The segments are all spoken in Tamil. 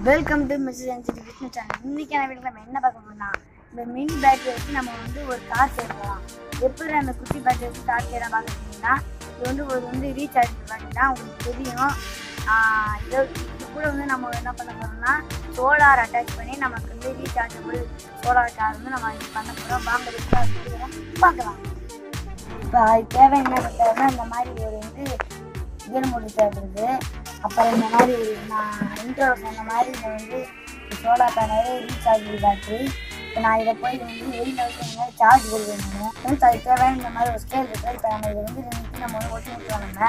welcome to Mrs NGT Vishnu channel இன்னைக்கான வீட்டில் நம்ம என்ன பார்க்க போறோம்னா இந்த மினி பேட்டரி வச்சு நம்ம வந்து ஒரு கார் செய்யலாம் எப்படி அந்த குட்டி பேட்டரி வச்சு கார் செய்யலாம் பார்த்துக்கிட்டிங்கன்னா இது வந்து ஒரு வந்து ரீசார்ஜ் பேட்டரி தான் உங்களுக்கு தெரியும் ஆஹ் இது இது கூட வந்து நம்ம என்ன பண்ண போறோம்னா சோலார் அட்டாச் பண்ணி நமக்கு வந்து ரீசார்ஜபிள் சோலார் கார் வந்து நம்ம இது பண்ண போகிறோம் வாங்க restart பார்க்கலாம் இப்போ அதுக்கு தேவை என்ன தேவைன்னா இந்த மாதிரி ஒரு வந்து இயர் மூடி தேவைப்படுது அப்புறம் இந்த மாதிரி நான் இன்ட்ரோல சொன்ன மாதிரி இதை வந்து சோலார் பேனல் ரீசார்ஜ் பேட்டரி இப்போ நான் இதை போய் இது வந்து வெளியில் வச்சு இந்த மாதிரி சார்ஜ் கொடுக்கணும் ஃப்ரெண்ட்ஸ் அதுக்கு தேவையான இந்த மாதிரி ஒரு ஸ்கேல் இருக்குது இப்போ நம்ம இதை வந்து நிறுத்தி நம்ம வந்து ஒட்டி விட்டுருவோம் நம்ம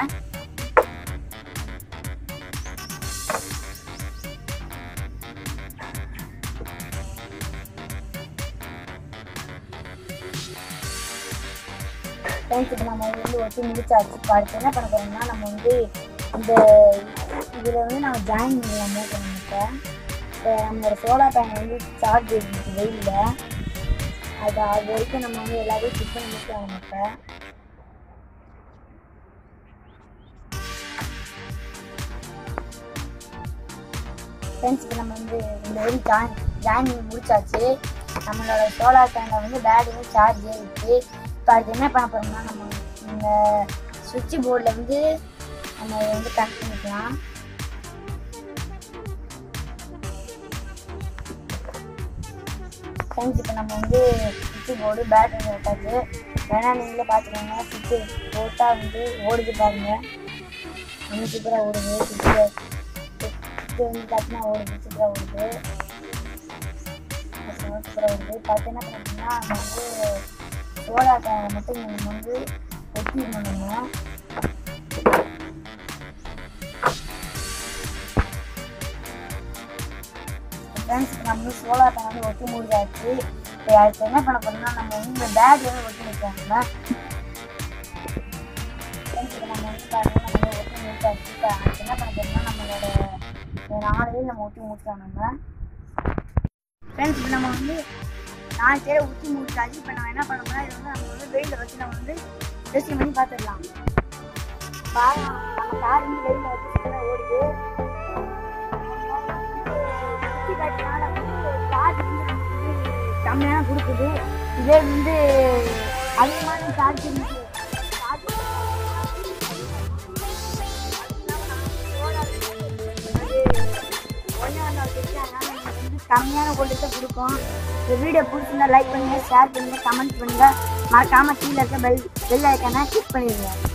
ஃப்ரெண்ட்ஸ் இப்போ நம்ம வந்து ஒட்டி முடிச்சாச்சு இப்போ அடுத்து என்ன பண்ண போறோம்னா நம்ம வந்து இந்த இதில் வந்து நம்ம ஜாயின் பண்ணலாம் மோட்டர் நமக்கு இப்போ நம்மளோட சோலார் பேனல் வந்து சார்ஜ் இருக்கு வெயிலில் அது அது வரைக்கும் நம்ம வந்து எல்லாத்தையும் ஃபிட் பண்ணி முடிக்கலாம் நமக்கு ஃப்ரெண்ட்ஸ் இப்போ நம்ம வந்து இந்த வரைக்கும் ஜாயின் ஜாயின் பண்ணி முடிச்சாச்சு நம்மளோட சோலார் பேனல் வந்து பேட்டரி சார்ஜ் ஏறிச்சு இப்போ அடுத்து என்ன பண்ண போறோம்னா நம்ம இந்த சுவிட்ச் போர்டில் வந்து நம்ம இதை வந்து கனெக்ட் பண்ணிக்கலாம் ஃப்ரெண்ட்ஸ் இப்போ நம்ம வந்து சுவிட்ச் போர்டு பேட்டரி வைக்காது வேணா நீங்களே பார்த்துக்கோங்க சுவிட்ச் போட்டால் வந்து ஓடுது பாருங்க இன்னும் சூப்பராக ஓடுது சுவிட்ச் சுவிட்ச் வந்து பார்த்தீங்கன்னா ஓடுது சூப்பராக ஓடுது சூப்பராக ஓடுது பார்த்து என்ன பண்ணுறோம்னா நம்ம வந்து சோலார் பேனலை மட்டும் நம்ம வந்து ஒட்டி பண்ணணும் ஃப்ரெண்ட்ஸ் இப்போ நம்ம வந்து சோலார் பேனல் வந்து ஒட்டி முடிஞ்சாச்சு இப்போ அடுத்து என்ன பண்ண போறோம்னா நம்ம வந்து இந்த பேக் வந்து ஒட்டி வைக்காங்க ஃப்ரெண்ட்ஸ் இப்போ நம்ம வந்து பாருங்க நம்ம வந்து ஒட்டி முடிச்சாச்சு இப்போ அடுத்து என்ன பண்ண போறோம்னா நம்மளோட இந்த நாலு பேர் நம்ம ஒட்டி முடிச்சோம் நம்ம ஃப்ரெண்ட்ஸ் இப்போ நம்ம வந்து நாலு பேரை ஊற்றி முடிச்சாச்சு இப்போ நம்ம என்ன பண்ணோம்னா இது வந்து நம்ம வந்து வெயிலில் வச்சு நம்ம வந்து டெஸ்டிங் பண்ணி பார்த்துடலாம் பாருங்க நம்ம கார் வந்து வெயிலில் வச்சு சூப்பராக ஓடுது சுத்தி காட்டினால வந்து சார்ஜ் வந்து நமக்கு வந்து கம்மியாக கொடுக்குது இதே வந்து அதிகமான சார்ஜ் இருந்துச்சு சார்ஜ் கம்மியான கொண்டு கொடுக்கும் இந்த வீடியோ பிடிச்சிருந்தா லைக் பண்ணுங்க ஷேர் பண்ணுங்க கமெண்ட் பண்ணுங்க மறக்காம கீழே இருக்க பெல் பெல் ஐக்கான கிளிக் பண்ணிடுங்க